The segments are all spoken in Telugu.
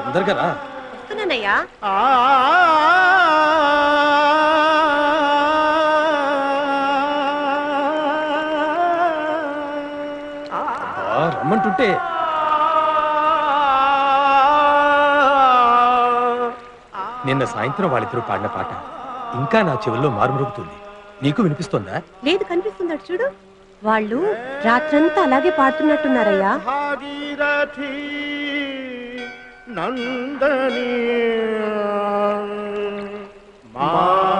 తొందరగా రా వస్తున్నానయ్యా అబ్బా, రమ్మంటుంటే నిన్న సాయంత్రం వాళ్ళిద్దరూ పాడిన పాట ఇంకా నా చెవుల్లో మారుమరుగుతుంది నీకు వినిపిస్తోందా లేదు కనిపిస్తుందట చూడు వాళ్ళు రాత్రంతా అలాగే పాడుతున్నట్టున్నారయ్యా భాగీరథి నందని మా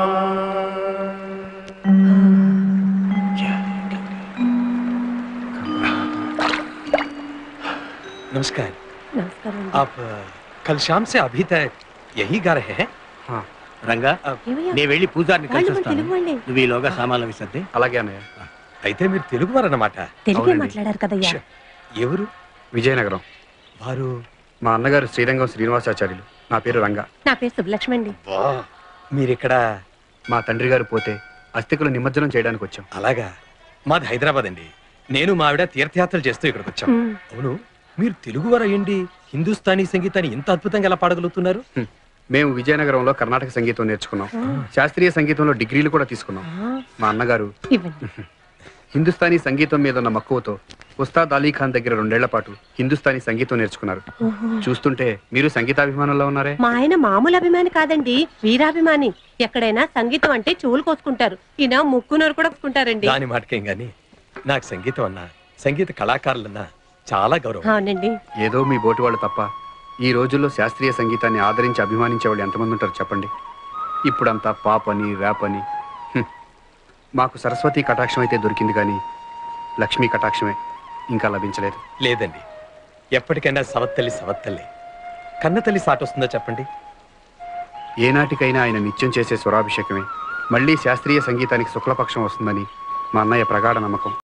नमस्कार నమస్కారం అండి. आप अ, कल शाम से अभी तक यही गा रहे हैं రంగా ఏమయ్యా? నేను వెళ్ళి పూజారిని వాళ్ళు కలిసి మన వస్తాను తెలుగు వాళ్ళే నువ్వు ఈలోగా సామాన్లు విసర్ది అలాగే అన్నయ్య అయితే మీరు తెలుగు వారన్నమాట తెలుగే అవునండి. మాట్లాడారు కదయ్యా ఛ, ఎవరు విజయనగరం వారు మా అన్నగారు శ్రీరంగం శ్రీనివాసాచార్యులు నా పేరు రంగా నా పేరు సుబ్బలక్ష్మి అండి వా, మీరిక్కడ మా తండ్రి గారు పోతే అస్థికులు నిమజ్జనం చేయడానికి వచ్చాం అలాగా మాది హైదరాబాద్ అండి నేను మా ఆవిడ తీర్థయాత్రలు చేస్తూ ఇక్కడికి వచ్చాం ఉమ్. అవును మీరు తెలుగు వారు అయ్యండి హిందుస్థానీ సంగీతాన్ని ఇంత అద్భుతంగా ఎలా పాడగలుగుతున్నారు మేము విజయనగరంలో కర్ణాటక సంగీతం నేర్చుకున్నాం శాస్త్రీయ సంగీతంలో డిగ్రీలు కూడా తీసుకున్నాం ఆ, మా అన్నగారు ఇవ్వండి హిందుస్థానీ సంగీతం మీద ఉన్న మక్కువతో ఉస్తాద్ అలీ ఖాన్ దగ్గర రెండేళ్ల పాటు హిందుస్థానీ సంగీతం నేర్చుకున్నారు ఓహో. చూస్తుంటే మీరు సంగీతాభిమానంలో ఉన్నారే మా ఆయన మామూలు అభిమాని కాదండి వీరాభిమాని ఎక్కడైనా సంగీతం అంటే చెవులు కోసుకుంటారు ఈయన ముక్కునోరు కూడా కోసుకుంటారండి దాని మాటకేం గాని నాకు సంగీతం అన్నా సంగీత కళాకారులన్నా చాలా గౌరవం అవునండి ఏదో మీ బోటి వాళ్ళు తప్ప ఈ రోజుల్లో శాస్త్రీయ సంగీతాన్ని ఆదరించి అభిమానించే వాళ్ళు ఎంతమంది ఉంటారు చెప్పండి ఇప్పుడంతా పాప్ అని ర్యాప్ అని హ్మ్. మాకు సరస్వతి కటాక్షం అయితే దొరికింది కానీ లక్ష్మీ కటాక్షమే ఇంకా లభించలేదు లేదండి ఎప్పటికైనా సవత్తల్లి సవత్తల్లి కన్నతల్లి సాట వస్తుందో చెప్పండి ఏనాటికైనా ఆయన నిత్యం చేసే స్వరాభిషేకమే మళ్ళీ శాస్త్రీయ సంగీతానికి శుక్లపక్షం వస్తుందని మా అన్నయ్య ప్రగాఢ నమ్మకం